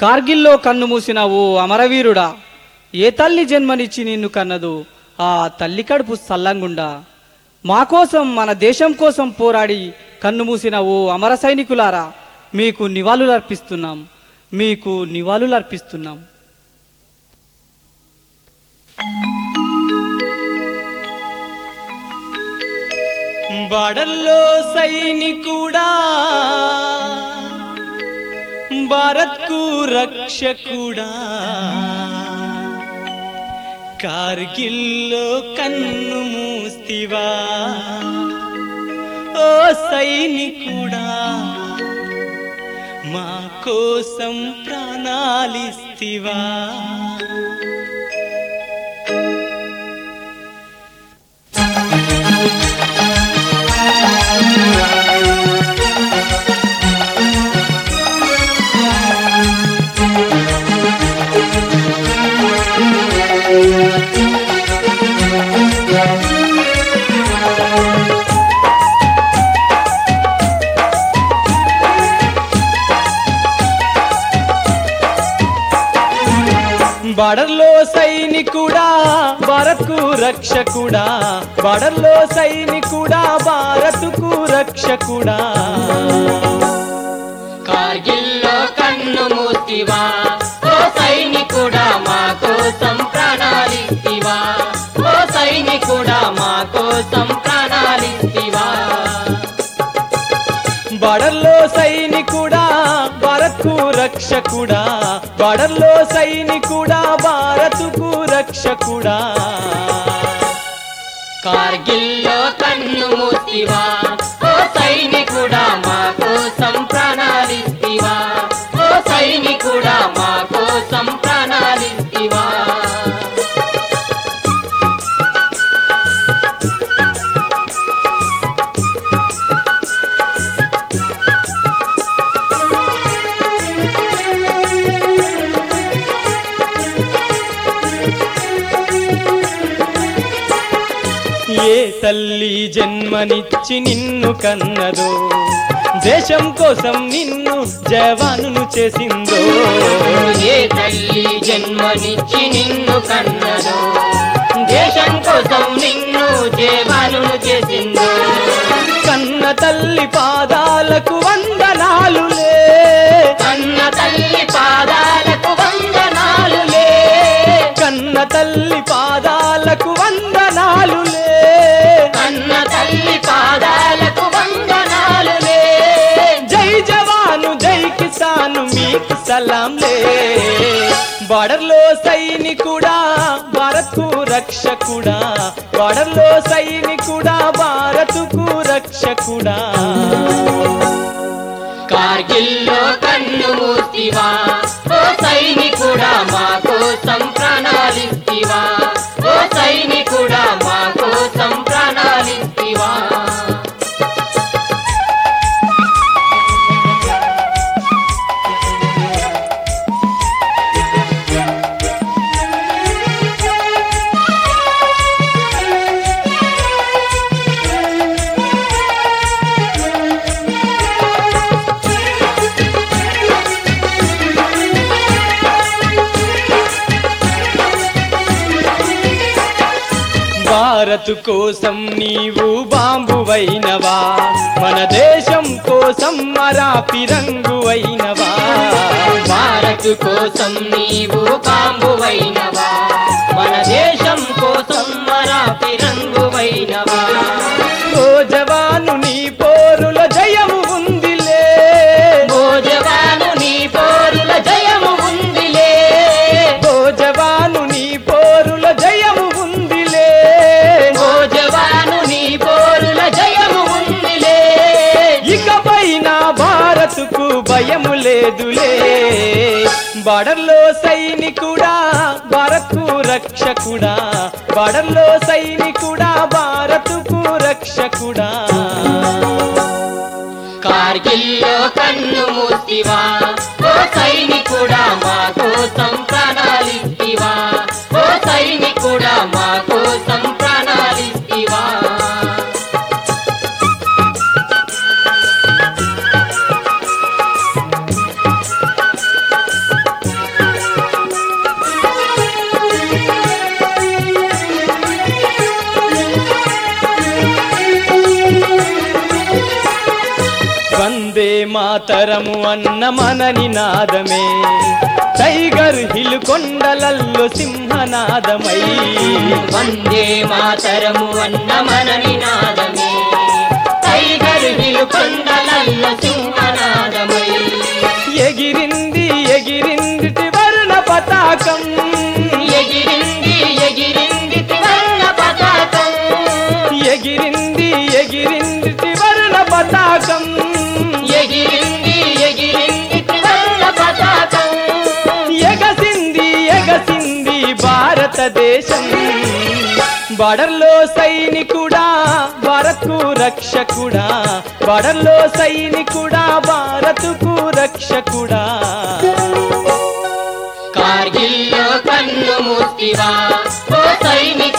కార్గిల్లో కన్ను మూసిన ఓ అమరవీరుడా ఏ తల్లి జన్మనిచ్చి నిన్ను కన్నదు ఆ తల్లి కడుపు సల్లంగుండా మా కోసం మన దేశం కోసం పోరాడి కన్ను మూసిన ఓ అమర సైనికులారా మీకు నివాళులర్పిస్తున్నాం మీకు నివాళులర్పిస్తున్నాం బడల్లో సైనికుడా భారత్కు రక్షకుడా కార్గిల్లో కన్ను మూస్తివా ఓ సైనికుడా మా కోసం ప్రాణాలిస్తివా బడర్లో సైనికుడా భారత్కు రక్షకుడా బడర్లో సైనికుడా భారత్కు రక్షకుడా కార్గిల్లో కన్ను మూసివా ఓ సైనికుడా మా కోసం ప్రాణాలిస్తివా ఓ సైనికుడా మా కోసం ప్రాణాలిస్తివా బడర్లో సైనికుడా భారత్కు రక్షకుడా బడర్లో సైనికుడా భారత్కు రక్షకుడా కార్గిల్లో కన్ను మూసివా ఓ సైనికుడా మా కోసం ప్రాణాలిస్తివా ఓ సైనికుడా మా కోసం ప్రాణాలిస్తివా ఏ తల్లి జన్మనిచ్చి నిన్ను కన్నదో దేశం కోసం నిన్ను జవానును చేసిందో ఏ తల్లి జన్మనిచ్చి నిన్ను కన్నదో దేశం కోసం నిన్ను జీవాలను చేసిందో కన్న తల్లి పాదాలకు వందనాలులే కన్న తల్లి పాదాలకు వందనాలులే కన్న తల్లి పాదాలకు వందనాలులే కన్న తల్లి పాదాలకు వందనాలులే జై జవాను జై కిసాను మీకు సలాంలే బార్డర్లో సైనికుడా భారత్కు రక్షకుడా బార్డర్లో సైనికుడా భారత్కు రక్షకుడా కార్గిల్లో కన్ను మూసివా ఓ సైనికుడా మా కోసం ప్రాణాలిస్తివా ఓ సైనికుడా మా కోసం ప్రాణాలిస్తివా భారత్ కోసం నీవు బాంబువైనవా మన దేశం కోసం మరా పిరంగువైనవా భారత్ కోసం నీవు బాంబువైనవా మన దేశం కోసం మరా తిరంగువైనవా ఓ జవాను నీ పోరుల జయము ఉందిలే ఓ జవాను నీ పోరుల జయము ఉందిలే ఓ జవాను నీ పోరుల జయము ఉందిలే ఓ జవాను నీ పోరుల జయము ఉందిలే ఇకపైన భారత్కు భయము లేదులే బార్డర్లో సైనికుడా భారత్కు రక్షకుడా బార్డర్లో సైనికుడా భారత్కు రక్షకుడా కార్గిల్లో కన్ను మూసివా ఓ సైనికుడా మా కోసం ప్రాణాలిస్తివా ఓ సైనికుడా మా కోసం ప్రాణాలిస్తివా మాతరము అన్న మన నినాదమే టైగర్ హిల్ కొండలల్లో సింహనాదమై వందే మాతరము అన్న మన నినాదమే టైగర్ హిల్ కొండలల్ల సింహనాదమై ఎగిరింది ఎగిరింది వర్ణ పతాకం ఎగిరింది ఎగిరింది త్రివర్ణ పతాకం ఎగిరింది ఎగిరింది వర్ణ పతాకం ఎగిరింది ఎగిరింది త్రివర్ణ పతాకం ఎగసింది ఎగసింది భారతదేశం బడర్లో సైనికుడా భారత్కు రక్షకుడా బడర్లో సైనికుడా భారత్కు రక్షకుడా కార్గిల్లో కన్ను మూస్తివా ఓ సైనిక